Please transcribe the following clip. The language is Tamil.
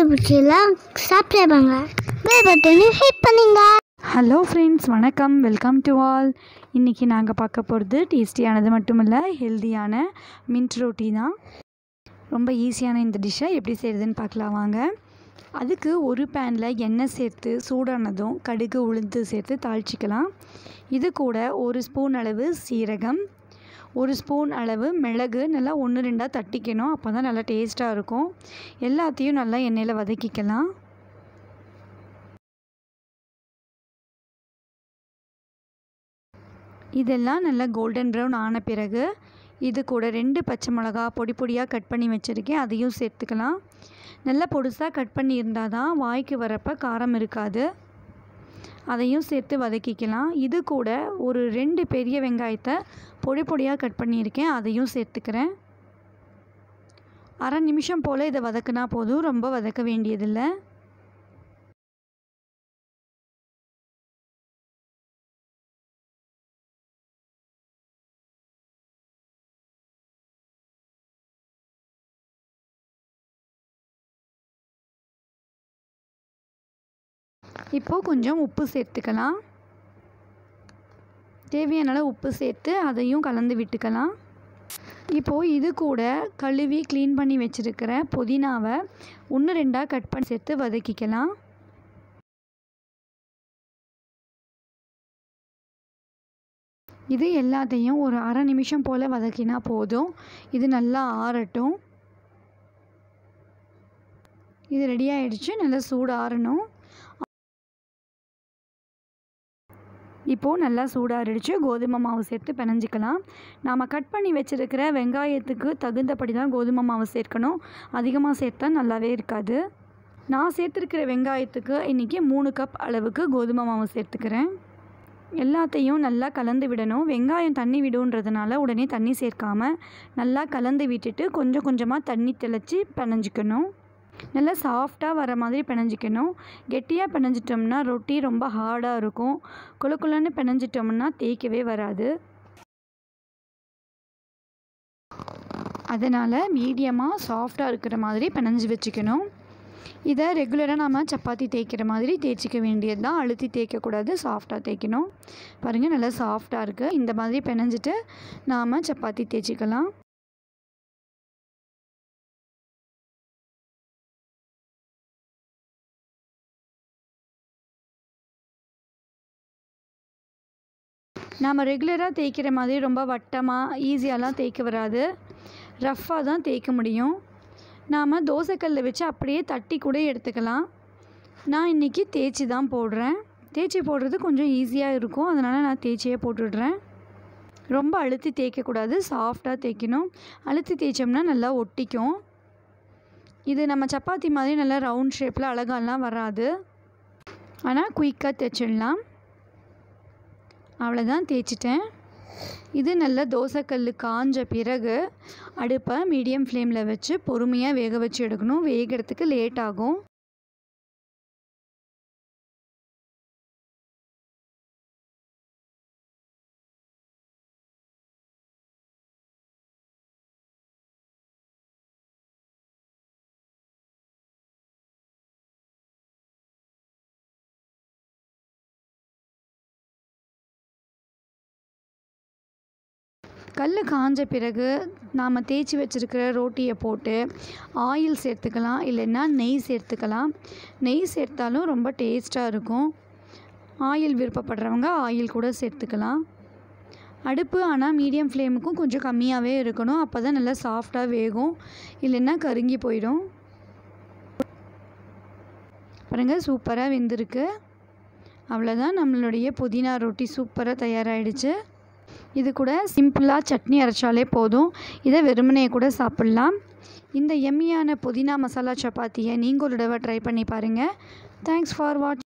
பிடிச்சலாம் சப்ஸ்கிரைப் பண்ணுங்க பெல் பட்டனையும் ஹிட் பண்ணுங்க ஹலோ ஃப்ரெண்ட்ஸ் வணக்கம் வெல்கம் டு ஆல் இன்றைக்கி நாங்கள் பார்க்க போகிறது டேஸ்டியானது மட்டும் இல்லை ஹெல்தியான மின்ட் ரோட்டி தான் ரொம்ப ஈஸியான இந்த டிஷ்ஷை எப்படி செய்கிறதுன்னு பார்க்கலாம் வாங்க அதுக்கு ஒரு பேனில் எண்ணெய் சேர்த்து சூடானதும் கடுகு உளுந்து சேர்த்து தாளிச்சிக்கலாம் இது கூட ஒரு ஸ்பூன் அளவு சீரகம் ஒரு ஸ்பூன் அளவு மிளகு நல்லா ஒன்று ரெண்டாக தட்டிக்கணும் அப்போ தான் நல்லா டேஸ்ட்டாக இருக்கும் எல்லாத்தையும் நல்லா எண்ணெயில் வதக்கிக்கலாம் இதெல்லாம் நல்லா கோல்டன் ப்ரௌன் ஆன பிறகு இது கூட ரெண்டு பச்சை மிளகா பொடி பொடியாக கட் பண்ணி வச்சுருக்கேன் அதையும் சேர்த்துக்கலாம் நல்லா பொடுசாக கட் பண்ணி இருந்தால் தான் வாய்க்கு வரப்போ காரம் இருக்காது அதையும் சேர்த்து வதக்கிக்கலாம் இது கூட ஒரு ரெண்டு பெரிய வெங்காயத்தை பொடி பொடியாக கட் பண்ணியிருக்கேன் அதையும் சேர்த்துக்கிறேன் அரை நிமிஷம் போல் இதை வதக்குனா போதும் ரொம்ப வதக்க வேண்டியதில்லை இப்போது கொஞ்சம் உப்பு சேர்த்துக்கலாம் தேவையான அளவு உப்பு சேர்த்து அதையும் கலந்து விட்டுக்கலாம் இப்போது இது கூட கழுவி க்ளீன் பண்ணி வச்சுருக்கிற புதினாவை ஒன்று ரெண்டாக கட் பண்ணி சேர்த்து வதக்கிக்கலாம் இது எல்லாத்தையும் ஒரு அரை நிமிஷம் போல் வதக்கினா போதும் இது நல்லா ஆறட்டும் இது ரெடி ஆகிடுச்சு நல்லா சூடு ஆறணும் இப்போது நல்லா சூடாறிடுச்சு கோதுமை மாவு சேர்த்து பிணைஞ்சிக்கலாம் நாம் கட் பண்ணி வச்சுருக்கிற வெங்காயத்துக்கு தகுந்தபடி தான் கோதுமை மாவு சேர்க்கணும் அதிகமாக சேர்த்தா நல்லாவே இருக்காது நான் சேர்த்துருக்கிற வெங்காயத்துக்கு இன்றைக்கி மூணு கப் அளவுக்கு கோதுமை மாவு சேர்த்துக்கிறேன் எல்லாத்தையும் நல்லா கலந்து விடணும் வெங்காயம் தண்ணி விடுன்றதுனால உடனே தண்ணி சேர்க்காம நல்லா கலந்து விட்டுட்டு கொஞ்சம் கொஞ்சமாக தண்ணி தெளித்து பிணைஞ்சிக்கணும் நல்லா சாஃப்டாக வர மாதிரி பிணைஞ்சிக்கணும் கெட்டியாக பிணைஞ்சிட்டோம்னா ரொட்டி ரொம்ப ஹார்டாக இருக்கும் குழு குழுன்னு பிணைஞ்சிட்டோம்னா தேய்க்கவே வராது அதனால் மீடியமாக சாஃப்டாக இருக்கிற மாதிரி பிணைஞ்சி வச்சுக்கணும் இதை ரெகுலராக நாம் சப்பாத்தி தேய்க்கிற மாதிரி தேய்ச்சிக்க வேண்டியது தான் அழுத்தி தேய்க்கக்கூடாது சாஃப்டாக தேய்க்கணும் பாருங்கள் நல்லா சாஃப்டாக இருக்குது இந்த மாதிரி பிணைஞ்சிட்டு நாம் சப்பாத்தி தேய்ச்சிக்கலாம் நாம் ரெகுலராக தேய்க்கிற மாதிரி ரொம்ப வட்டமாக ஈஸியாலாம் தேய்க்க வராது ரஃப்பாக தான் தேய்க்க முடியும் நாம் தோசைக்கல்ல வச்சு அப்படியே தட்டி கூட எடுத்துக்கலாம் நான் இன்றைக்கி தேய்ச்சி தான் போடுறேன் தேய்ச்சி போடுறது கொஞ்சம் ஈஸியாக இருக்கும் அதனால் நான் தேய்ச்சியே போட்டுடுறேன் ரொம்ப அழுத்தி தேய்க்கக்கூடாது சாஃப்டாக தேய்க்கணும் அழுத்தி தேய்ச்சோம்னா நல்லா ஒட்டிக்கும் இது நம்ம சப்பாத்தி மாதிரி நல்லா ரவுண்ட் ஷேப்பில் அழகாலாம் வராது ஆனால் குயிக்காக தைச்சிடலாம் அவ்வளோதான் தேய்ச்சிட்டேன் இது நல்ல தோசைக்கல் காஞ்ச பிறகு அடுப்பை மீடியம் ஃப்ளேமில் வச்சு பொறுமையாக வேக வச்சு எடுக்கணும் வேகிறதுக்கு லேட் ஆகும் கல் காஞ்ச பிறகு நாம் தேய்ச்சி வச்சுருக்கிற ரோட்டியை போட்டு ஆயில் சேர்த்துக்கலாம் இல்லைன்னா நெய் சேர்த்துக்கலாம் நெய் சேர்த்தாலும் ரொம்ப டேஸ்ட்டாக இருக்கும் ஆயில் விருப்பப்படுறவங்க ஆயில் கூட சேர்த்துக்கலாம் அடுப்பு ஆனால் மீடியம் ஃப்ளேமுக்கும் கொஞ்சம் கம்மியாகவே இருக்கணும் அப்போ தான் நல்லா சாஃப்டாக வேகும் இல்லைன்னா கருங்கி போயிடும் பாருங்கள் சூப்பராக வெந்திருக்கு அவ்வளோதான் நம்மளுடைய புதினா ரொட்டி சூப்பராக தயாராகிடுச்சு இது கூட சிம்பிளாக சட்னி அரைச்சாலே போதும் இதை வெறுமனையை கூட சாப்பிட்லாம் இந்த எம்மியான புதினா மசாலா சப்பாத்தியை நீங்கள் ஒரு தடவை ட்ரை பண்ணி பாருங்கள் தேங்க்ஸ் ஃபார் வாட்ச்